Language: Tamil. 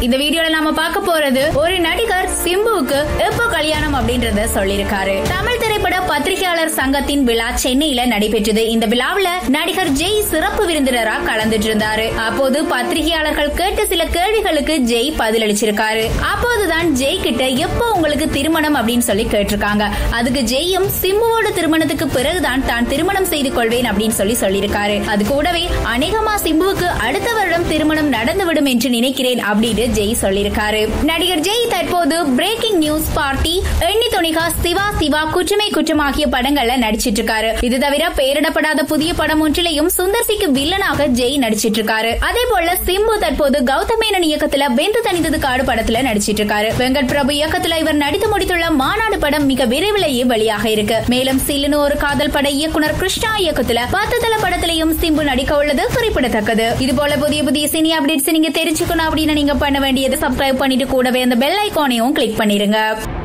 இந்த வீடியோல நாம பார்க்க போறது ஒரு நடிகர் சிம்புவுக்கு எப்போ கல்யாணம் அப்படின்றத சொல்லியிருக்காரு தமிழ் திரைப்பட பத்திரிகையாளர் சங்கத்தின் விழா சென்னையில நடைபெற்றது இந்த விழாவுல நடிகர் ஜெய் சிறப்பு விருந்தினரா கலந்துட்டு இருந்தாரு அப்போது பத்திரிகையாளர்கள் கேட்ட சில கேள்விகளுக்கு ஜெய் பதிலளிச்சிருக்காரு அப்போதுதான் ஜெய் கிட்ட எப்போ உங்களுக்கு திருமணம் அப்படின்னு சொல்லி கேட்டிருக்காங்க அதுக்கு ஜெய்யும் சிம்புவோட திருமணத்துக்கு பிறகுதான் தான் திருமணம் செய்து கொள்வேன் அப்படின்னு சொல்லி சொல்லியிருக்காரு அது கூடவே அநேகமா சிம்புவுக்கு அடுத்த வருடம் திருமணம் நடந்துவிடும் என்று நினைக்கிறேன் அப்படின்னு ஜெய் சொல்லியிருக்காரு நடிகர் ஜெய் தற்போது பிரேக்கிங் நியூஸ் பார்ட்டி எண்ணி துணிகா சிவா சிவா குற்றமை குற்றம் ஆகிய படங்கள்ல நடிச்சிட்டு இருக்காரு இது தவிர பெயரிடப்படாத புதிய படம் ஒன்றிலையும் சுந்தர்சிக்கு வில்லனாக ஜெய் நடிச்சிட்டு இருக்காரு அதே போல சிம்பு தற்போது கௌதம் மேனன் இயக்கத்துல வெந்து தனித்தது காடு படத்துல நடிச்சிட்டு இருக்காரு வெங்கட் பிரபு இயக்கத்துல இவர் நடித்து முடித்துள்ள மாநாடு படம் மிக விரைவிலேயே வெளியாக இருக்கு மேலும் சில்லுன்னு ஒரு காதல் பட இயக்குனர் கிருஷ்ணா இயக்கத்துல பத்து தல படத்திலையும் சிம்பு நடிக்க உள்ளது குறிப்பிடத்தக்கது இது போல புதிய புதிய சினி அப்டேட்ஸ் நீங்க தெரிஞ்சுக்கணும் அப்படின்னு நீங்க பண்ண வேண்டியது சப்ஸ்கிரைப் பண்ணிட்டு கூடவே அந்த பெல் ஐக்கானையும் கிளிக் பண்ணிருங்க